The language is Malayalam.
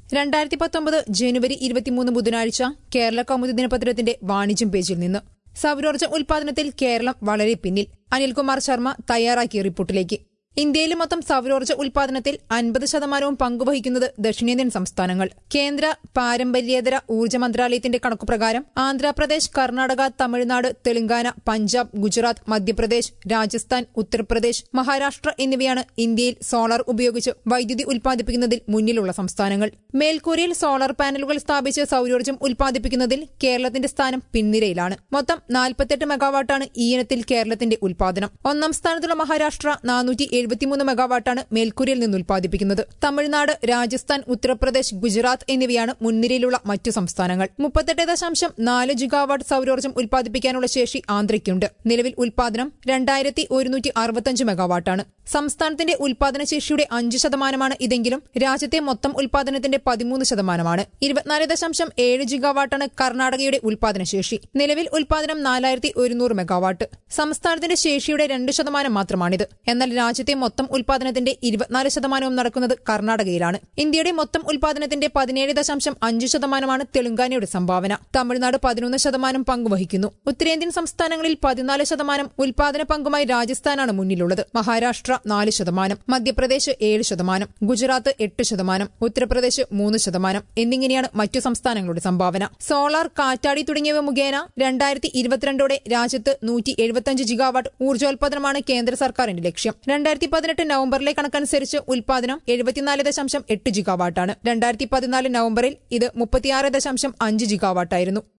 രണ്ടായിരത്തി പത്തൊമ്പത് ജനുവരി ഇരുപത്തിമൂന്ന് ബുധനാഴ്ച കേരള കൗമുദി ദിനപത്രത്തിന്റെ വാണിജ്യം പേജിൽ നിന്ന് സൗരോർജ്ജ ഉൽപാദനത്തിൽ കേരളം വളരെ പിന്നിൽ അനിൽകുമാർ ശർമ്മ തയ്യാറാക്കിയ റിപ്പോർട്ടിലേക്ക് ഇന്ത്യയിലെ മൊത്തം സൗരോർജ്ജ ഉൽപാദനത്തിൽ അൻപത് ശതമാനവും പങ്കുവഹിക്കുന്നത് ദക്ഷിണേന്ത്യൻ സംസ്ഥാനങ്ങൾ കേന്ദ്ര പാരമ്പര്യേതര ഊർജ്ജ മന്ത്രാലയത്തിന്റെ കണക്കുപ്രകാരം ആന്ധ്രാപ്രദേശ് കർണാടക തമിഴ്നാട് തെലങ്കാന പഞ്ചാബ് ഗുജറാത്ത് മധ്യപ്രദേശ് രാജസ്ഥാൻ ഉത്തർപ്രദേശ് മഹാരാഷ്ട്ര എന്നിവയാണ് ഇന്ത്യയിൽ സോളാർ ഉപയോഗിച്ച് വൈദ്യുതി ഉൽപ്പാദിപ്പിക്കുന്നതിൽ മുന്നിലുള്ള സംസ്ഥാനങ്ങൾ മേൽക്കൂരയിൽ സോളാർ പാനലുകൾ സ്ഥാപിച്ച് സൗരോർജ്ജം ഉൽപ്പാദിപ്പിക്കുന്നതിൽ കേരളത്തിന്റെ സ്ഥാനം പിൻനിരയിലാണ് മൊത്തം നാൽപ്പത്തെട്ട് മെഗാവാട്ടാണ് ഈ ഇനത്തിൽ കേരളത്തിന്റെ ഉൽപ്പാദനം ഒന്നാം സ്ഥാനത്തുള്ള മഹാരാഷ്ട്ര നാനൂറ്റി എഴുപത്തിമൂന്ന് മെഗാവാട്ടാണ് മേൽക്കൂരയിൽ നിന്ന് ഉൽപ്പാദിപ്പിക്കുന്നത് തമിഴ്നാട് രാജസ്ഥാൻ ഉത്തർപ്രദേശ് ഗുജറാത്ത് എന്നിവയാണ് മുൻനിരയിലുള്ള മറ്റു സംസ്ഥാനങ്ങൾ മുപ്പത്തെട്ട് ദശാംശം നാല് ജിഗാവാട്ട് സൗരോർജ്ജം ഉൽപ്പാദിപ്പിക്കാനുള്ള ശേഷി ആന്ധ്രയ്ക്കുണ്ട് നിലവിൽ ഉൽപ്പാദനം രണ്ടായിരത്തി ഒരുന്നൂറ്റി അറുപത്തഞ്ച് മെഗാവാട്ടാണ് സംസ്ഥാനത്തിന്റെ ഉൽപ്പാദന ശേഷിയുടെ അഞ്ച് ശതമാനമാണ് ഇതെങ്കിലും രാജ്യത്തെ മൊത്തം ഉൽപ്പാദനത്തിന്റെ പതിമൂന്ന് ശതമാനമാണ് ഇരുപത്തിനാല് ദശാംശം ഏഴ് ജിഗാവാട്ടാണ് കർണാടകയുടെ ഉൽപ്പാദനശേഷി നിലവിൽ ഉൽപ്പാദനം നാലായിരത്തി ഒരുന്നൂറ് മെഗാവാട്ട് സംസ്ഥാനത്തിന്റെ ശേഷിയുടെ രണ്ട് ശതമാനം മാത്രമാണിത് എന്നാൽ രാജ്യത്തെ മൊത്തം ഉൽപ്പാദനത്തിന്റെ ഇരുപത്തിനാല് ശതമാനവും നടക്കുന്നത് കർണാടകയിലാണ് ഇന്ത്യയുടെ മൊത്തം ഉൽപ്പാദനത്തിന്റെ പതിനേഴ് ദശാംശം അഞ്ച് ശതമാനമാണ് തെലങ്കാനയുടെ സംഭാവന തമിഴ്നാട് പതിനൊന്ന് ശതമാനം പങ്കുവഹിക്കുന്നു ഉത്തരേന്ത്യൻ സംസ്ഥാനങ്ങളിൽ പതിനാല് ശതമാനം ഉൽപ്പാദന പങ്കുമായി രാജസ്ഥാനാണ് മുന്നിലുള്ളത് മഹാരാഷ്ട്ര നാല് ശതമാനം മധ്യപ്രദേശ് ഏഴ് ശതമാനം ഗുജറാത്ത് എട്ട് ശതമാനം ഉത്തർപ്രദേശ് മൂന്ന് ശതമാനം എന്നിങ്ങനെയാണ് മറ്റു സംസ്ഥാനങ്ങളുടെ സംഭാവന സോളാർ കാറ്റാടി തുടങ്ങിയവ മുഖേന രണ്ടായിരത്തി ഇരുപത്തിരണ്ടോടെ രാജ്യത്ത് നൂറ്റി എഴുപത്തിയഞ്ച് ജിഗാവാട്ട് ഊർജ്ജോൽപാദനമാണ് കേന്ദ്ര സർക്കാരിന്റെ ലക്ഷ്യം രണ്ടായിരത്തി പതിനെട്ട് നവംബറിലെ കണക്കനുസരിച്ച് ഉൽപാദനം എഴുപത്തിനാല് ദശാംശം എട്ട് ജിഗാവാട്ടാണ് രണ്ടായിരത്തി പതിനാല് നവംബറിൽ ഇത് മുപ്പത്തിയാറ് ദശാംശം അഞ്ച് ജിഗാവാട്ടായിരുന്നു